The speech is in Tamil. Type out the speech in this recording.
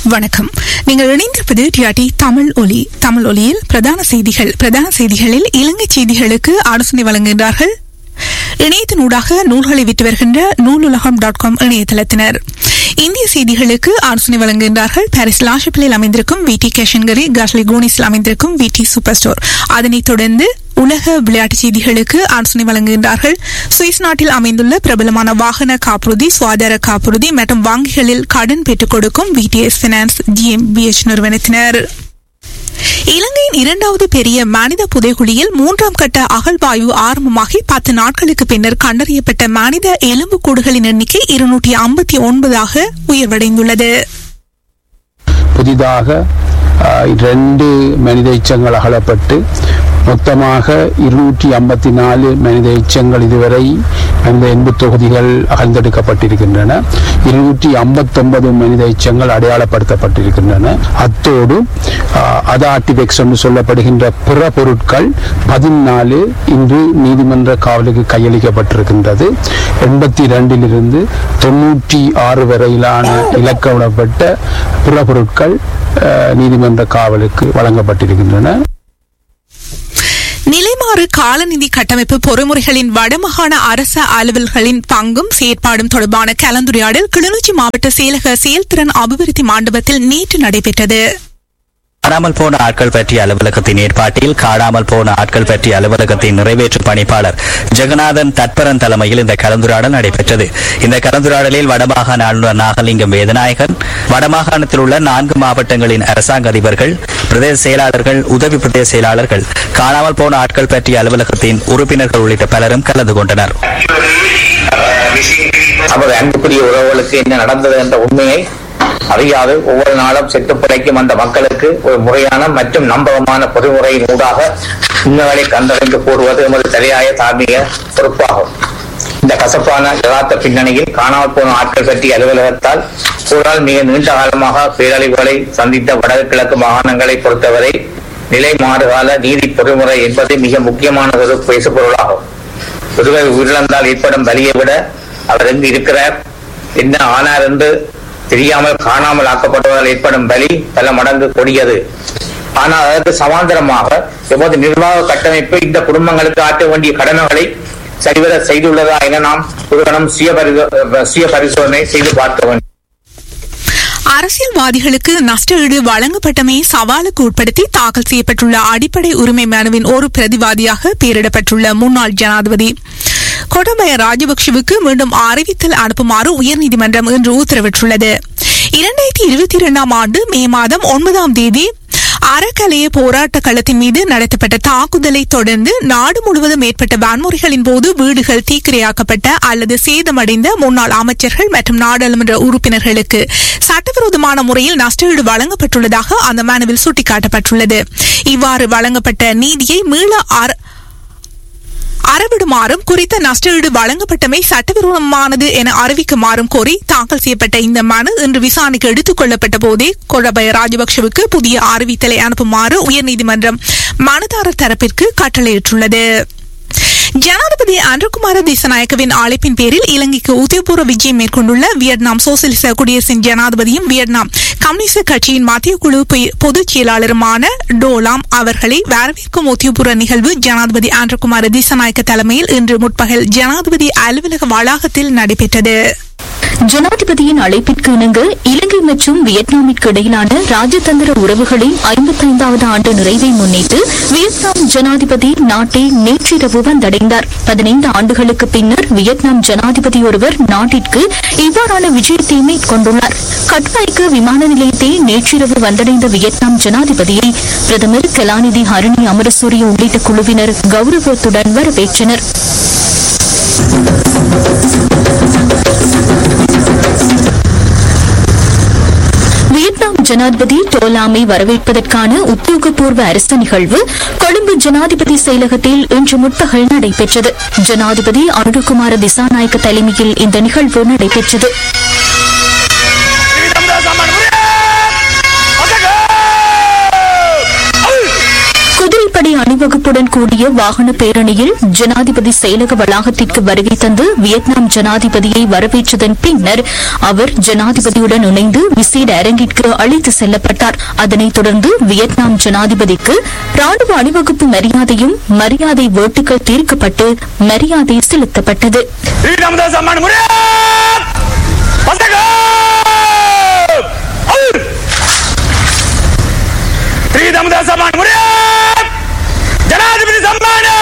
வணக்கம் நீங்கள் இணைந்திருப்பது டிஆர்டி தமிழ் ஒலி தமிழ் ஒலியில் பிரதான செய்திகள் பிரதான செய்திகளில் இலங்கை செய்திகளுக்கு ஆலோசனை வழங்குகின்றார்கள் இணையத்தினூடாக நூல்களை விட்டு வருகின்ற நூலுலகம் டாட் காம் இணையதளத்தினர் இந்திய செய்திகளுக்கு ஆலோசனை வழங்குகின்றார்கள் பாரிஸ் லாஷப்பிலில் அமைந்திருக்கும் வி டி கேஷன்கரி காஷ்லி கோனிஸில் அமைந்திருக்கும் வி டி சூப்பர் ஸ்டோர் அதனைத் தொடர்ந்து உலக விளையாட்டுச் செய்திகளுக்கு ஆலோசனை வழங்குகின்றார்கள் சுவிஸ் நாட்டில் அமைந்துள்ள பிரபலமான வாகன காப்புறுதி சுகாதார காப்புறுதி மற்றும் வங்கிகளில் கடன் பெற்றுக் கொடுக்கும் விடிஎஸ் பினான்ஸ் ஜிஎம்பிஎச் நிறுவனத்தினர் இலங்கையின் இரண்டாவது பெரிய மனித புதைகுழியில் மூன்றாம் கட்ட அகழ்வாய்வு ஆரம்பமாகி பத்து நாட்களுக்கு பின்னர் கண்டறியப்பட்ட மனித எலும்புக்கூடுகளின் எண்ணிக்கை இருநூற்றி ஐம்பத்தி ஒன்பதாக உயர்வடைந்துள்ளது புதிதாக அஹ், ரெண்டு மனித எச்சங்கள் அகலப்பட்டு மொத்தமாக இருநூற்றி ஐம்பத்தி நாலு மனித எச்சங்கள் இதுவரை மனித எண்பு தொகுதிகள் அகழ்ந்தெடுக்கப்பட்டிருக்கின்றன இருநூற்றி ஐம்பத்தொன்பது மனித எச்சங்கள் அடையாளப்படுத்தப்பட்டிருக்கின்றன அத்தோடு அஹ், அதார்டிபெக்ஸ் என்று சொல்லப்படுகின்ற பிற பொருட்கள் பதினாலு இன்று நீதிமன்ற காவலுக்கு கையளிக்கப்பட்டிருக்கின்றது எண்பத்தி இரண்டிலிருந்து தொண்ணூற்றி ஆறு வரையிலான இலக்கமிடப்பட்ட பிற பொருட்கள் அஹ், நீதிமன்ற காவலுக்கு வழங்கப்பட்டிருக்கின்றன நிலைமாறு காலநிதி கட்டமைப்பு பொறிமுறைகளின் வடமாகாண அரச அலுவல்களின் பங்கும் செயற்பாடும் தொடர்பான கலந்துரையாடல் கிளிநொச்சி மாவட்ட செயலக செயல்திறன் அபிவிருத்தி மண்டபத்தில் நேற்று நடைபெற்றது காணாமல் போன ஆட்கள் பற்றிய அலுவலகத்தின் ஏற்பாட்டில் காணாமல் போன ஆட்கள் பற்றிய அலுவலகத்தின் நிறைவேற்று பணிப்பாளர் ஜெகநாதன் தட்பரன் தலைமையில் இந்த கலந்துரையாடல் நடைபெற்றது இந்த கலந்துரையாடலில் வடமாகாண ஆளுநர் நாகலிங்கம் வேதநாயகன் வடமாகாணத்தில் உள்ள நான்கு மாவட்டங்களின் அரசாங்க அதிபர்கள் பிரதேச செயலாளர்கள் உதவி பிரதேச செயலாளர்கள் காணாமல் போன ஆட்கள் பற்றிய அலுவலகத்தின் உறுப்பினர்கள் உள்ளிட்ட பலரும் கலந்து கொண்டனர் நமது அன்புக்குரிய உறவுகளுக்கு என்ன நடந்தது என்ற உண்மையை அறியாது ஒவ்வொரு நாளும் செத்து பிழைக்கும் அந்த மக்களுக்கு ஒரு முறையான மற்றும் நம்பகமான பொறிமுறையின் ஊடாக உண்மைகளை கண்டறிந்து கூறுவது எமது தலையாய தார்மீக பொறுப்பாகும் இந்த கசப்பான யதார்த்த பின்னணியில் காணாமல் போன ஆட்கள் பற்றிய அலுவலகத்தால் சூழல் மிக நீண்ட காலமாக பேரழிவுகளை சந்தித்த வடக்கு கிழக்கு மாகாணங்களை பொறுத்தவரை நிலை மாறுகால நீதி பொறிமுறை என்பது மிக முக்கியமான ஒரு பேசுபொருளாகும் ஒருவர் உயிரிழந்தால் ஏற்படும் வலியை விட அவர் எங்கு இருக்கிறார் என்ன ஆனார் என்று தெரியாமல் காணாமல் ஆக்கப்படுவதால் ஏற்படும் வலி பல மடங்கு கொடியது ஆனால் அதற்கு சமாந்தரமாக எமது நிர்வாக கட்டமைப்பு இந்த குடும்பங்களுக்கு ஆற்ற வேண்டிய கடமைகளை சரிவர செய்துள்ளதா என நாம் ஒரு கணம் சுய பரிசோ- சுய பரிசோதனை செய்து பார்க்க வேண்டும் அரசியல்வாதிகளுக்கு நஷ்ட ஈடு வழங்கப்பட்டமையை சவாலுக்கு உட்படுத்தி தாக்கல் செய்யப்பட்டுள்ள அடிப்படை உரிமை மனுவின் ஒரு பிரதிவாதியாக பெயரிடப்பட்டுள்ள முன்னாள் ஜனாதிபதி கொடபய ராஜபக்ஷவுக்கு மீண்டும் அறிவித்தல் அனுப்புமாறு உயர்நீதிமன்றம் இன்று உத்தரவிட்டுள்ளது இரண்டாயிரத்தி இருபத்தி இரண்டாம் ஆண்டு மே மாதம் ஒன்பதாம் தேதி அறக்கலைய போராட்ட களத்தின் மீது நடத்தப்பட்ட தாக்குதலை தொடர்ந்து நாடு முழுவதும் ஏற்பட்ட வன்முறைகளின் போது வீடுகள் தீக்கிரையாக்கப்பட்ட அல்லது சேதமடைந்த முன்னாள் அமைச்சர்கள் மற்றும் நாடாளுமன்ற உறுப்பினர்களுக்கு சட்டவிரோதமான முறையில் நஷ்டஈடு வழங்கப்பட்டுள்ளதாக அந்த மனுவில் சுட்டிக்காட்டப்பட்டுள்ளது இவ்வாறு வழங்கப்பட்ட நீதியை மீள அற- அறவிடுமாறும் குறித்த நஷ்டஈடு வழங்கப்பட்டமை சட்டவிரோதமானது என அறிவிக்குமாறும் கோரி தாக்கல் செய்யப்பட்ட இந்த மனு இன்று விசாரணைக்கு எடுத்துக் கொள்ளப்பட்ட போதே கொடபய ராஜபக்ஷவுக்கு புதிய அறிவித்தலை அனுப்புமாறு உயர்நீதிமன்றம் மனுதாரர் தரப்பிற்கு கட்டளையிட்டுள்ளது ஜனாதிபதி அன்றகுமார திசநாயக்கவின் அழைப்பின் பேரில் இலங்கைக்கு உத்தியோகபூர்வ விஜயம் மேற்கொண்டுள்ள வியட்நாம் சோசியலிச குடியரசின் ஜனாதிபதியும் வியட்நாம் கம்யூனிஸ்ட் கட்சியின் மத்திய குழு பொய்- பொதுச் செயலாளருமான டோலாம் அவர்களை வரவேற்கும் உத்தியோகபூர்வ நிகழ்வு ஜனாதிபதி அன்றகுமார திசநாயக்க தலைமையில் இன்று முற்பகல் ஜனாதிபதி அலுவலக வளாகத்தில் நடைபெற்றது ஜனாதிபதியின் அழைப்பிற்கு இணங்க இலங்கை மற்றும் வியட்நாமிற்கு இடையிலான ராஜதந்திர உறவுகளின் ஐம்பத்தைந்தாவது ஆண்டு நிறைவை முன்னிட்டு வியட்நாம் ஜனாதிபதி நாட்டை நேற்றிரவு வந்தடைந்தார் பதினைந்து ஆண்டுகளுக்கு பின்னர் வியட்நாம் ஜனாதிபதி ஒருவர் நாட்டிற்கு இவ்வாறான விஜயத்தை மேற்கொண்டுள்ளார் கட்வாய்க்கு விமான நிலையத்தை நேற்றிரவு வந்தடைந்த வியட்நாம் ஜனாதிபதியை பிரதமர் கலாநிதி ஹரிணி அமரசூரிய உள்ளிட்ட குழுவினர் கௌரவத்துடன் வரவேற்றனர் வியட்நாம் ஜனாதிபதி டோலாமை வரவேற்பதற்கான உத்தியோகபூர்வ அரச நிகழ்வு கொழும்பு ஜனாதிபதி செயலகத்தில் இன்று முற்பகல் நடைபெற்றது ஜனாதிபதி அனுரகுமார திசாநாயக்க தலைமையில் இந்த நிகழ்வு நடைபெற்றது குதிரைப்படை அணிவகுப்பு அணிவகுப்புடன் கூடிய வாகன பேரணியில் ஜனாதிபதி செயலக வளாகத்திற்கு வருகை தந்து வியட்நாம் ஜனாதிபதியை வரவேற்றதன் பின்னர் அவர் ஜனாதிபதியுடன் இணைந்து விசேட அரங்கிற்கு அழைத்து செல்லப்பட்டார் அதனைத் தொடர்ந்து வியட்நாம் ஜனாதிபதிக்கு ராணுவ அணிவகுப்பு மரியாதையும் மரியாதை வேட்டுக்கள் தீர்க்கப்பட்டு மரியாதை செலுத்தப்பட்டது ಶ್ರೀರಾಮದಾಸ ಸಮ್ಮಾನ ಮುರಿಯಾತ್ ಪಸಗ ಶ್ರೀರಾಮದಾಸ ಸಮ್ಮಾನ ಮುರಿಯಾತ್ ಜನಾಧಿಪತಿ ಸಮ್ಮಾನ